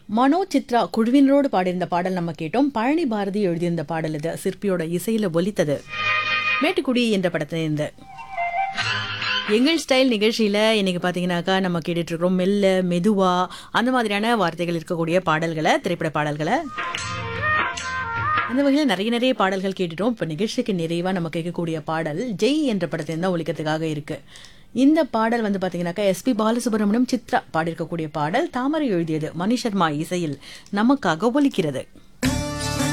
மனோ சித்ரா குழுவினரோடு பாடியிருந்த பாடல் நம்ம கேட்டோம் பழனி பாரதி எழுதியிருந்த பாடல் இது சிற்பியோட இசையில ஒலித்தது மேட்டுக்குடி என்ற படத்திலிருந்து எங்கள் ஸ்டைல் நிகழ்ச்சியில இன்னைக்கு பாத்தீங்கன்னாக்கா நம்ம கேட்டுட்டு இருக்கிறோம் மெல்ல மெதுவா அந்த மாதிரியான வார்த்தைகள் இருக்கக்கூடிய பாடல்களை திரைப்பட பாடல்களை அந்த வகையில் நிறைய நிறைய பாடல்கள் கேட்டுட்டோம் இப்போ நிகழ்ச்சிக்கு நிறைவா நம்ம கேட்கக்கூடிய பாடல் ஜெய் என்ற படத்தில் தான் ஒழிக்கிறதுக்காக இருக்கு இந்த பாடல் வந்து பாத்தீங்கன்னாக்கா எஸ்பி பாலசுப்ரமணியம் சித்ரா பாடியிருக்கக்கூடிய பாடல் தாமரை எழுதியது மணி சர்மா இசையில் நமக்காக ஒலிக்கிறது